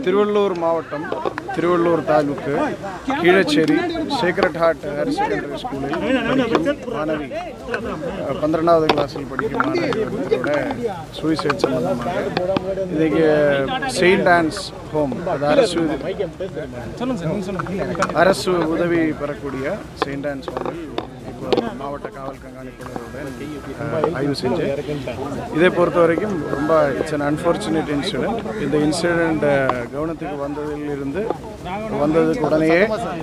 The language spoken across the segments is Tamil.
திருவள்ளூர் மாவட்டம் Thiruvallur taluk Keezhacheri Sacred Heart Higher Secondary ஸ்கூலில் படிக்கும் மாணவி அஹ், பன்னிரெண்டாவது கிளாஸில் படிக்கும் மாணவியோட சூசைட் சம்பந்தமாக இன்னைக்கு செயின்ட் ஆன்ஸ் ஹோம் அது அரசு அரசு உதவி பெறக்கூடிய செயின்ட் ஆன்ஸ் ஹோமில் இப்போ மாவட்ட காவல் கண்காணிப்பாளருடன் அஹ், ஆய்வு செஞ்சு இதை பொறுத்த வரைக்கும் ரொம்ப இட்ஸ் அன் அன்ஃபார்ச்சுனேட் இன்சிடென்ட் இந்த இன்சிடெண்ட் கவனத்துக்கு வந்ததிலிருந்து வந்ததுக்கு உடனேயே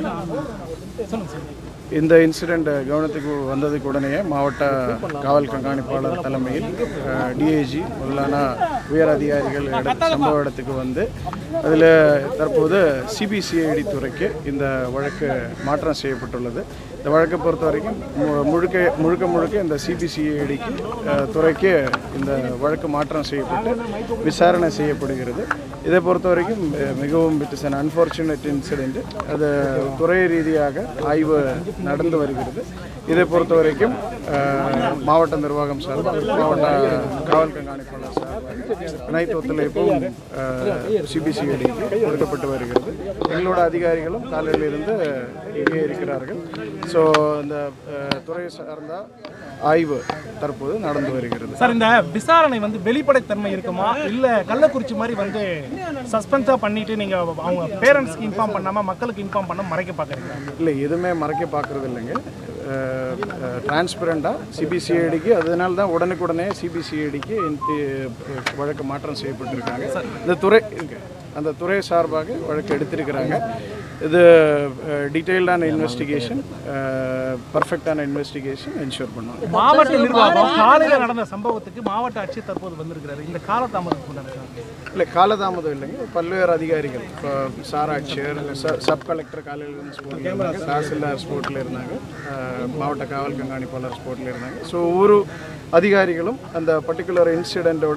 இந்த இன்சிடெண்ட் கவனத்துக்கு வந்ததுக்கு உடனேயே மாவட்ட காவல் கண்காணிப்பாளர் தலைமையில் டிஐஜி முதலான உயர் அதிகாரிகள் இட- சம்பவ இடத்துக்கு வந்து அதில் தற்போது சிபிசிஐடி துறைக்கு இந்த வழக்கு மாற்றம் செய்யப்பட்டுள்ளது இந்த வழக்கை பொறுத்த வரைக்கும் மு- முழுக்க முழுக்க முழுக்க இந்த சிபிசிஐடிக்கு துறைக்கு இந்த வழக்கு மாற்றம் செய்யப்பட்டு விசாரணை செய்யப்படுகிறது இதை பொறுத்த வரைக்கும் அஹ், மிகவும் it is an unfortunate incident அது துறை ரீதியாக ஆய்வு நடந்து வருகிறது இதை பொறுத்த வரைக்கும் அஹ், மாவட்ட நிர்வாகம் சார்பாக மாவட்ட காவல் கண்காணிப்பாளர் சார்பாக அனைத்து ஒத்துழைப்பும் சிபிசிஐடிக்கு கொடுக்கப்பட்டு வருகிறது எங்களோட அதிகாரிகளும் காலையில் இருந்து இங்கே இருக்கிறார்கள் ஸோ இந்த அஹ், துறை சார்ந்த ஆய்வு தற்போது நடந்து வருகிறது சார் இந்த விசாரணை வந்து வெளிப்படைத்தன்மை இருக்குமா இல்ல கள்ளக்குறிச்சி மாதிரி வந்து சஸ்பென்ஸா பண்ணிட்டு நீங்க அவங்க பேரண்ட்ஸ்க்கு இன்ஃபார்ம் பண்ணாம மக்களுக்கு இன்ஃபார்ம் பண்ண மறைக்க பாக்குறீங்க இல்லை எதுவுமே மறைக்க பார்க்கறது இல்லைங்க டிரான்ஸ்பரண்டாக சிபிசிஐடிக்கு அதனால தான் உடனுக்குடனே சிபிசிஐடிக்கு வழக்கு மாற்றம் செய்யப்பட்டிருக்காங்க இந்த துறை இருக்கு. அந்த துறை சார்பாக வழக்கு எடுத்திருக்கிறாங்க இது டீட்டெயில்டான இன்வெஸ்டிகேஷன் பர்ஃபெக்டான இன்வெஸ்டிகேஷன் என்ஷூர் பண்ணுவாங்க மாவட்ட நிர்வாகம் காலையில நடந்த சம்பவத்துக்கு மாவட்ட ஆட்சியர் தற்போது வந்திருக்கிறாரு இந்த காலதாமதம் கொண்டாடுறாங்க இல்லை காலதாமதம் இல்லைங்க பல்வேறு அதிகாரிகள் இப்போ சார் ஆட்சியர் ச- சப் கலெக்டர் காலையில் இருந்து ஸ்போர்ட்டில் இருந்தாங்க தாசில்தார் ஸ்போர்ட்டில் இருந்தாங்க அஹ், மாவட்ட காவல் கண்காணிப்பாளர் ஸ்போர்ட்டில் இருந்தாங்க ஸோ ஒவ்வொரு அதிகாரிகளும் அந்த பர்டிகுலர் இன்சிடெண்ட்டோட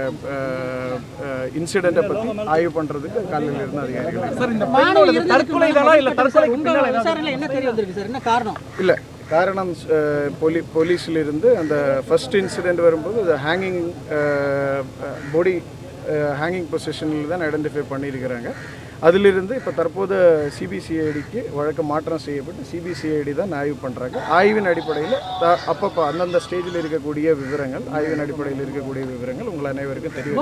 இன்சிடெண்ட்டை பற்றி ஆய்வு பண்ணுறதுக்கு காலையில் இருந்த அதிகாரிகள் இருந்தாங்க. சார் இந்த பெண்ணோட தற்கொலை தானா இல்ல தற்கொலைக்கு உங்க பின்னால ஏதாவது விசாரணையில என்ன தெரிய வந்திருக்கு சார் என்ன காரணம் இல்லை காரணம் அஹ், போலி போலீஸிலிருந்து அந்த ஃபர்ஸ்ட் இன்சிடெண்ட் வரும்போது அது ஹேங்கிங் பாடி ஹேங்கிங் பொசிஷனில் தான் ஐடென்டிஃபை பண்ணியிருக்கிறாங்க அதிலிருந்து இப்போ தற்போது சிபிசிஐடிக்கு வழக்கு மாற்றம் செய்யப்பட்டு சிபிசிஐடி தான் ஆய்வு பண்ணுறாங்க ஆய்வின் அடிப்படையில் த- அப்பப்போ அந்தந்த ஸ்டேஜில் இருக்கக்கூடிய விவரங்கள் ஆய்வின் அடிப்படையில் இருக்கக்கூடிய விவரங்கள் உங்கள் அனைவருக்கும் தெரியும்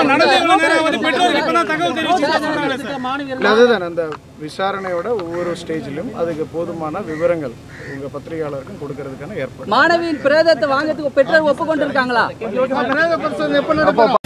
மாணவியர் இல்லை அதுதான் அந்த விசாரணையோட ஒவ்வொரு ஸ்டேஜிலும் அதுக்கு போதுமான விவரங்கள் உங்கள் பத்திரிகையாளருக்கும் கொடுக்கறதுக்கான ஏற்பாடு மாணவியின் பிரேதத்தை வாங்கறதுக்கு பெற்றோர் ஒப்புக்கொண்டிருக்காங்களா அப்போ